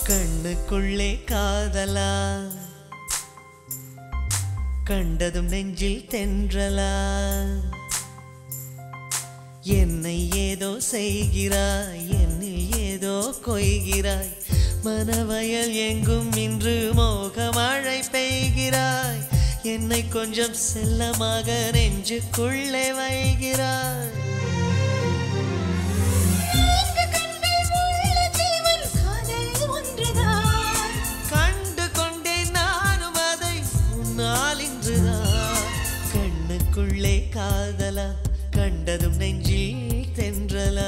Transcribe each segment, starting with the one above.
கண்ணுக்குள்ளே காதலா கண்டதும் நெஞ்சில் தென்றலா என்னை ஏதோ செய்கிறாய் என்னில் ஏதோ கொய்கிறாய் மனவயல் எங்கும் இன்று மோக மழை பெய்கிறாய் என்னை கொஞ்சம் செல்லமாக நெஞ்சுக்குள்ளே வைகிறாய் நான்கு கண்கள் உள்ள ஜீவன் காதல் ஒன்றுதான் கண்டு கொண்டேன் நானும் அதை உன்னால் இன்றுதான் கண்ணுக்குள்ளே காதலா கண்டதும் நெஞ்சில் தென்றலா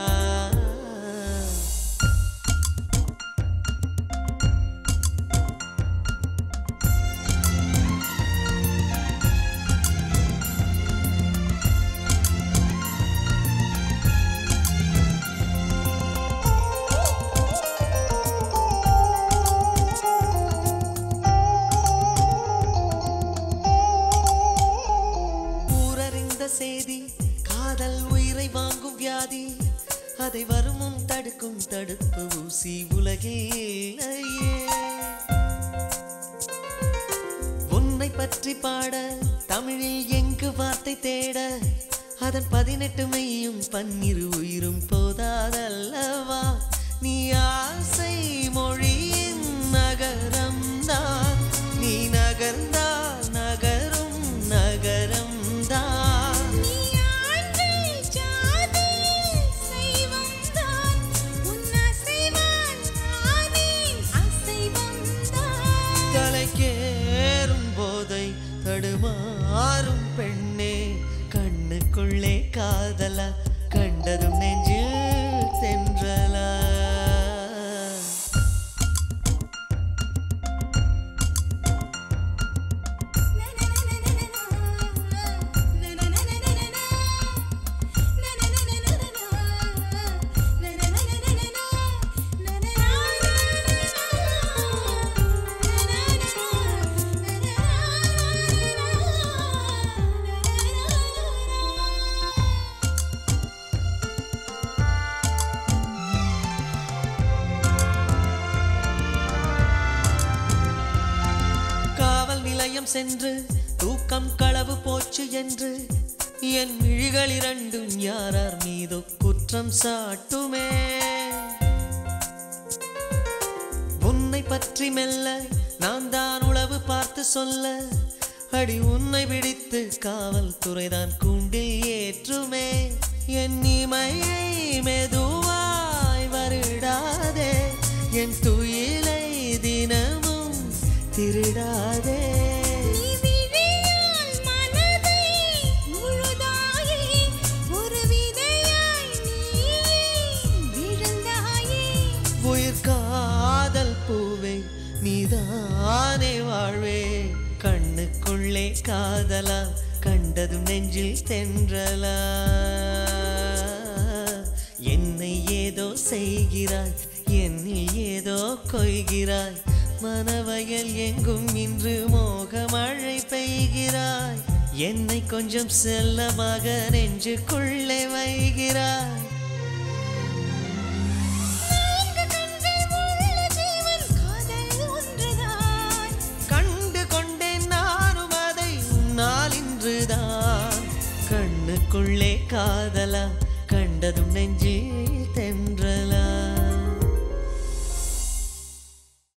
ஊரறிந்த செய்தி காதல் உயிரை வாங்கும் வியாதி அதை வருமுன் தடுக்கும் தடுப்பு ஊசி உலகில் இல்லையே உன்னை பற்றி பாட தமிழில் எங்கு வார்த்தை தேட அதன் பதினெட்டு மெய்யும் பன்னிரு உயிரும் போதாதல்லவா நீ ஆசை மொழியின் நகரம் தான் நீ நகர்ந்தால் நகரும் நகரம் தான் நீ ஆண்கள் ஜாதி சைவம்தான் உன் அசைவால் நானே அசைவம்தான் தலைக்கேறும் போதை தடுமாறும் பெண்ணே கண்ணுக்குள்ளே காதலா கண்டதும் நெஞ்சில் தென்றலா காவல் நிலையம் சென்று தூக்கம் களவு போச்சு என்று என் விழிகள் இரண்டும் யாரார் மீதோ குற்றம் சாட்டுமே உன்னை பற்றி மெல்ல நான் தான் உளவு பார்த்து சொல்ல அடி உன்னை பிடித்து காவல்துறைதான் கூண்டில் ஏற்றுமே என் இமையை மெதுவாய் வருடாதே என் துயிலை தினமும் திருடாதே நீ விழியால் மனதை முழுதாயே ஒரு விதையாய் நீயே விழுந்தாயே உயிர் காதல் பூவே நீதானே வாழ்வே கண்ணுக்குள்ளே காதலா கண்டதும் நெஞ்சில் தென்றலா என்னை ஏதோ செய்கிறாய் என்னில் ஏதோ கொய்கிறாய் மனவயல் எங்கும் இன்று மோக மழை பெய்கிறாய் என்னை கொஞ்சம் செல்லமாக நெஞ்சுக்குள்ளே வைகிறாய் நான்கு கண்கள் உள்ள ஜீவன் காதல் ஒன்றுதான் கண்டு கொண்டேன் நானும் அதை உன்னால் இன்றுதான் கண்ணுக்குள்ளே காதலா கண்டதும் நெஞ்சில் தென்